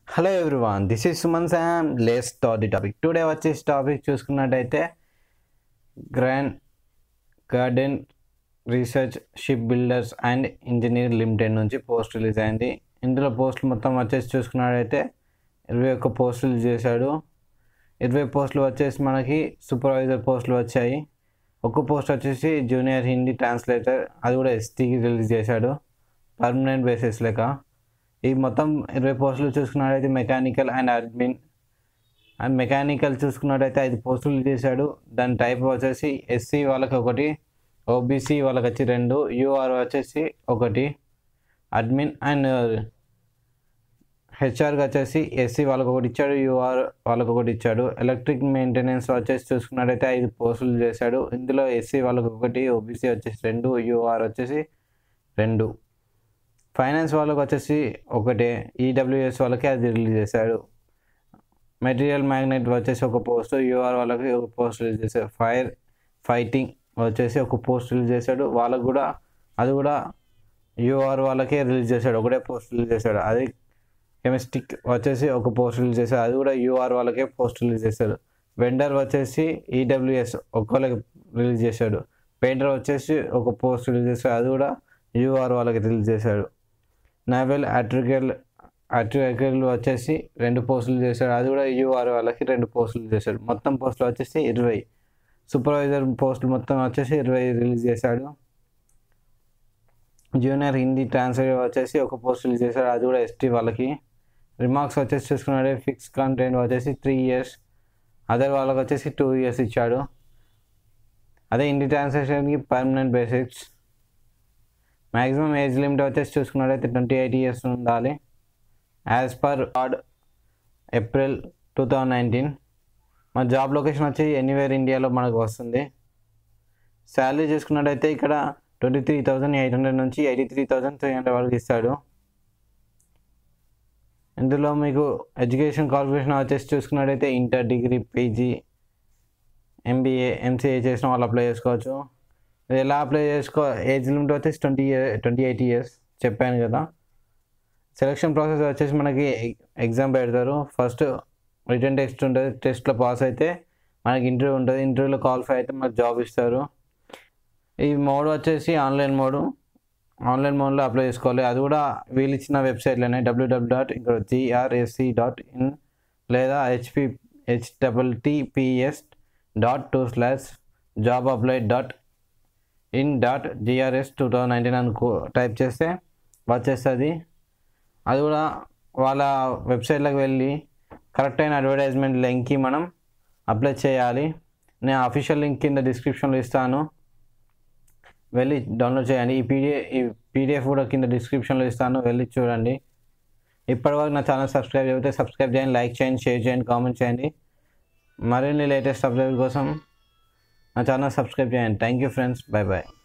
hello everyone this is Suman శామ్ లేస్ టాట్ ది టాపిక్ టుడే వచ్చేసి టాపిక్ చూసుకున్నట్టయితే grand garden research ship builders and engineer limited నుంచి పోస్ట్ రిలీజ్ అయింది ఇందులో పోస్టులు మొత్తం వచ్చేసి చూసుకున్నట్టయితే ఇరవై ఒక్క పోస్టులు చేశాడు ఇరవై పోస్టులు వచ్చేసి మనకి సూపర్వైజర్ పోస్టులు వచ్చాయి ఒక్క పోస్ట్ వచ్చేసి జూనియర్ హిందీ ట్రాన్స్లేటర్ అది కూడా ఎస్టీకి రిలీజ్ చేశాడు పర్మనెంట్ బేసిస్ లెక్క ఈ మొత్తం ఇరవై పోస్టులు చూసుకున్నట్టయితే mechanical and admin and mechanical చూసుకున్నట్టయితే ఐదు పోస్టులు చేశాడు దాని టైప్ వచ్చేసి ఎస్సీ వాళ్ళకి ఒకటి ఓబీసీ వాళ్ళకి వచ్చి రెండు యూఆర్ వచ్చేసి ఒకటి అడ్మిన్ అండ్ హెచ్ఆర్కి వచ్చేసి ఎస్సీ వాళ్ళకి ఒకటి ఇచ్చాడు యూఆర్ వాళ్ళకి ఒకటి ఇచ్చాడు ఎలక్ట్రిక్ మెయింటెనెన్స్ వచ్చేసి చూసుకున్నట్టయితే ఐదు పోస్టులు చేశాడు ఇందులో ఎస్సీ వాళ్ళకి ఒకటి ఓబీసీ వచ్చేసి రెండు యూఆర్ వచ్చేసి రెండు ఫైనాన్స్ వాళ్ళకి వచ్చేసి ఒకటే ఈడబ్ల్యూఎస్ వాళ్ళకి అది రిలీజ్ చేశాడు మెటీరియల్ మ్యాగ్నెట్ వచ్చేసి ఒక పోస్ట్ యూఆర్ వాళ్ళకి ఒక పోస్ట్ రిలీజ్ చేశాడు ఫైర్ ఫైటింగ్ వచ్చేసి ఒక పోస్ట్ రిలీజ్ చేశాడు వాళ్ళకు కూడా అది కూడా యూఆర్ వాళ్ళకే రిలీజ్ చేశాడు ఒకటే పోస్ట్ రిలీజ్ చేశాడు అది కెమిస్టిక్ వచ్చేసి ఒక పోస్ట్ రిలీజ్ చేశాడు అది కూడా యూఆర్ వాళ్ళకే పోస్ట్ రిలీజ్ చేశాడు వెండర్ వచ్చేసి ఈడబ్ల్యూఎస్ ఒక్కళ్ళకి రిలీజ్ చేశాడు పెయింటర్ వచ్చేసి ఒక పోస్ట్ రిలీజ్ చేశాడు అది కూడా యూఆర్ వాళ్ళకి రిలీజ్ చేశాడు నావెల్ అట్రికల్ అట్రికల్ వచ్చేసి రెండు పోస్టులు చేశాడు అది కూడా యూఆర్ వాళ్ళకి రెండు పోస్టులు చేశాడు మొత్తం పోస్టులు వచ్చేసి ఇరవై సూపర్వైజర్ పోస్టులు మొత్తం వచ్చేసి ఇరవై రిలీజ్ చేశాడు జూనియర్ హిందీ ట్రాన్స్లేటర్ వచ్చేసి ఒక పోస్ట్ రిలీజ్ చేశాడు అది కూడా ఎస్టీ వాళ్ళకి రిమార్క్స్ వచ్చేసి చూసుకున్నాడే ఫిక్స్ కంటెంట్ వచ్చేసి త్రీ ఇయర్స్ అదర్ వాళ్ళకి వచ్చేసి టూ ఇయర్స్ ఇచ్చాడు అదే హిందీ ట్రాన్స్లేషన్కి permanent basics maximum age limit వచ్చేసి చూసుకున్నట్టయితే ట్వంటీ ఎయిట్ ఇయర్స్ ఉండాలి as per ad April two thousand nineteen మన జాబ్ లొకేషన్ వచ్చి ఎనీవేర్ ఇండియాలో మనకు వస్తుంది శాలరీ చూసుకున్నట్టయితే ఇక్కడ twenty three thousand eight hundred నుంచి eighty three thousand three hundred వరకు ఇస్తాడు ఇందులో మీకు ఎడ్యుకేషన్ క్వాలిఫికేషన్ వచ్చేసి చూసుకున్నట్టయితే inter degree PG MBA MCA చేసిన వాళ్ళు అప్లై చేసుకోవచ్చు ఇది ఎలా అప్లై చేసుకో ఏజ్ లిమిట్ వచ్చేసి twenty year twenty eight years చెప్పాను కదా సెలక్షన్ ప్రాసెస్ వచ్చేసి మనకి ఎగ్జామ్ పెడతారు ఫస్ట్ రిటర్న్ టెస్ట్ ఉంటుంది టెస్ట్లో పాస్ అయితే మనకి ఇంటర్వ్యూ ఉంటుంది ఇంటర్వ్యూలో క్వాలిఫై అయితే మనకు జాబ్ ఇస్తారు ఈ మోడ్ వచ్చేసి ఆన్లైన్ మోడ్ ఆన్లైన్ మోడ్లో అప్లై చేసుకోవాలి అది కూడా వీళ్ళు ఇచ్చిన వెబ్సైట్లోనే డబ్ల్యూడబ్ల్యూ డాట్ ఇక్కడ జిఆర్ఎస్సి డాట్ ఇన్ లేదా HP H double TPS dot two slash job apply dot in dot GRS two thousand nineteen అని టైప్ చేస్తే వచ్చేస్తుంది అది కూడా వాళ్ళ వెబ్సైట్లోకి వెళ్ళి కరెక్ట్ అయిన అడ్వర్టైజ్మెంట్ లింక్కి మనం అప్లై చేయాలి నేను అఫీషియల్ లింక్ కింద డిస్క్రిప్షన్లో ఇస్తాను వెళ్ళి డౌన్లోడ్ చేయండి ఈ పీడిఎఫ్ ఈ పీడిఎఫ్ కూడా కింద డిస్క్రిప్షన్లో ఇస్తాను వెళ్ళి చూడండి ఇప్పటివరకు నా ఛానల్ సబ్స్క్రైబ్ అయితే సబ్స్క్రైబ్ చేయండి లైక్ చేయండి షేర్ చేయండి కామెంట్ చేయండి మరిన్ని లేటెస్ట్ అప్డేట్ కోసం నా ఛానల్ సబ్స్క్రైబ్ చేయండి thank you friends bye bye